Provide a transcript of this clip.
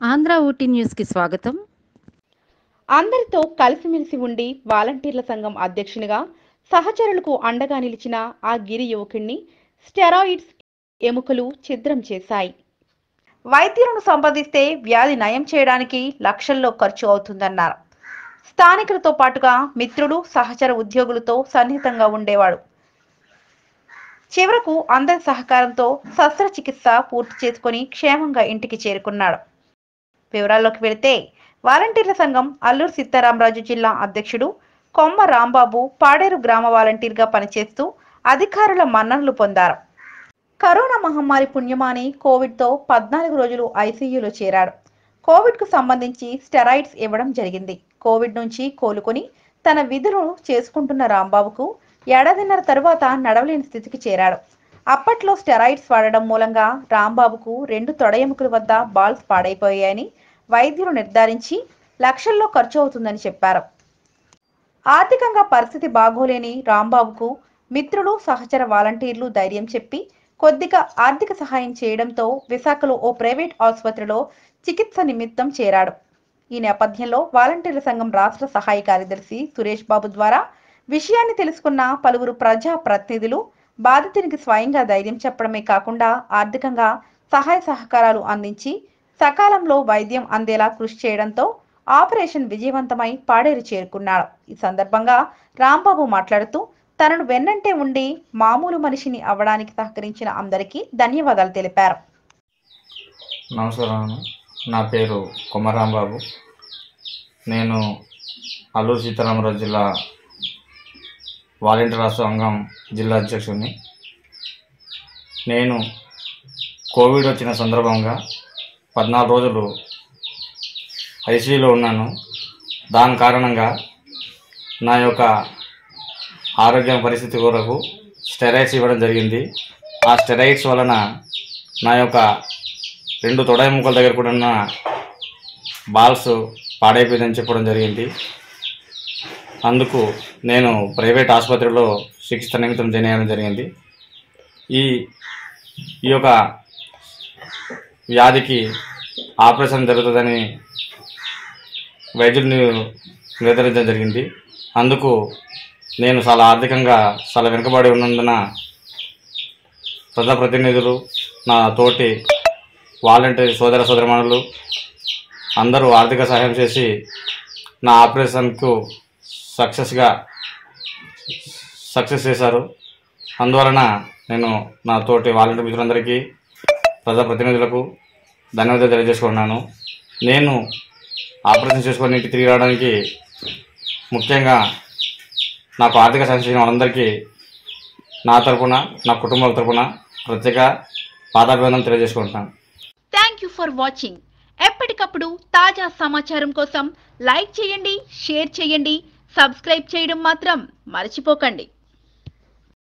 ఆంధ్ర ఊటీ న్యూస్కి స్వాగతం అందరితో కలిసిమెలిసి ఉండి వాలంటీర్ల సంఘం అధ్యక్షునిగా సహచరులకు అండగా నిలిచిన ఆ గిరి యువకుణ్ణి స్టెరాయిడ్స్ ఎముకలు ఛిద్రం చేశాయి వైద్యులను సంపాదిస్తే వ్యాధి నయం చేయడానికి లక్షల్లో ఖర్చు అవుతుందన్నారు స్థానికులతో పాటుగా మిత్రులు సహచర ఉద్యోగులతో సన్నిహితంగా ఉండేవాడు చివరకు అందరి సహకారంతో శస్త్రచికిత్స పూర్తి చేసుకొని క్షేమంగా ఇంటికి చేరుకున్నాడు వివరాల్లోకి వెళితే వాలంటీర్ల సంఘం అల్లూరు సీతారామరాజు జిల్లా అధ్యక్షుడు కొమ్మ రాంబాబు పాడేరు గ్రామ వాలంటీర్గా పనిచేస్తూ అధికారుల మన్ననలు పొందారు కరోనా మహమ్మారి పుణ్యమాని కోవిడ్తో పద్నాలుగు రోజులు ఐసీయూలో చేరాడు కోవిడ్కు సంబంధించి స్టెరాయిడ్స్ ఇవ్వడం జరిగింది కోవిడ్ నుంచి కోలుకొని తన విధులు చేసుకుంటున్న రాంబాబుకు ఏడాదిన్నర తరువాత నడవలేని స్థితికి చేరాడు అప్పట్లో స్టెరాయిడ్స్ వాడడం మూలంగా రాంబాబుకు రెండు తొడ ఎముకల వద్ద బాల్స్ పాడైపోయాయని వైద్యులు నిర్ధారించి లక్షల్లో ఖర్చు అవుతుందని చెప్పారు ఆర్థికంగా పరిస్థితి బాగోలేని రాంబాబుకు మిత్రులు సహచర వాలంటీర్లు ధైర్యం చెప్పి కొద్దిగా ఆర్థిక సహాయం చేయడంతో విశాఖలో ఓ ప్రైవేట్ ఆసుపత్రిలో చికిత్స నిమిత్తం చేరాడు ఈ నేపథ్యంలో వాలంటీర్ల సంఘం రాష్ట్ర సహాయ కార్యదర్శి సురేష్ బాబు ద్వారా విషయాన్ని తెలుసుకున్న పలువురు ప్రజా ప్రతినిధులు బాధితునికి స్వయంగా ధైర్యం చెప్పడమే కాకుండా ఆర్థికంగా సహాయ సహకారాలు అందించి సకాలంలో వైద్యం అందేలా కృషి చేయడంతో ఆపరేషన్ విజయవంతమై పాడేరు చేరుకున్నాడు ఈ సందర్భంగా రాంబాబు మాట్లాడుతూ తనను వెన్నంటే ఉండి మామూలు మనిషిని అవ్వడానికి సహకరించిన అందరికీ ధన్యవాదాలు తెలిపారు నమస్కారం నా పేరు కొమరాంబాబు నేను అల్లూరు సీతారామరాజు జిల్లా వాలంటీర్ రాష్ట్ర సంఘం జిల్లా అధ్యక్షుడిని నేను కోవిడ్ వచ్చిన సందర్భంగా పద్నాలుగు రోజులు ఐసీయూలో ఉన్నాను దాని కారణంగా నా యొక్క ఆరోగ్యం పరిస్థితి కొరకు స్టెరాయిడ్స్ ఇవ్వడం జరిగింది ఆ స్టెరాయిడ్స్ వలన నా యొక్క రెండు తొడ ఎముకల దగ్గర కూడా ఉన్న బాల్స్ పాడైపోయిందని చెప్పడం జరిగింది అందుకు నేను ప్రైవేట్ ఆసుపత్రిలో చికిత్స నిమిత్తం చేయడం జరిగింది ఈ ఈ యొక్క వ్యాధికి ఆపరేషన్ జరుగుతుందని వైద్యుడిని నిర్ధారించడం జరిగింది అందుకు నేను చాలా ఆర్థికంగా చాలా వెనుకబడి ఉన్నందున ప్రజాప్రతినిధులు నా తోటి వాలంటీర్ సోదర సోదరమణులు అందరూ ఆర్థిక సహాయం చేసి నా ఆపరేషన్కు సక్సెస్గా సక్సెస్ చేశారు అందువలన నేను నా తోటి వాలంటీర్ మిత్రులందరికీ ప్రజాప్రతినిధులకు ధన్యవాదాలు తెలియజేసుకున్నాను నేను ఆపరేషన్ చేసుకొని ఇంటికి తిరిగి రావడానికి ముఖ్యంగా నాకు ఆర్థిక సహాయం చేసిన వాళ్ళందరికీ నా తరపున నా కుటుంబాల తరపున ప్రత్యేక పాదాభివందనం తెలియజేసుకుంటున్నాను థ్యాంక్ యూ ఫర్ వాచింగ్ ఎప్పటికప్పుడు తాజా సమాచారం కోసం లైక్ చేయండి షేర్ చేయండి సబ్స్క్రైబ్ చేయడం మాత్రం మర్చిపోకండి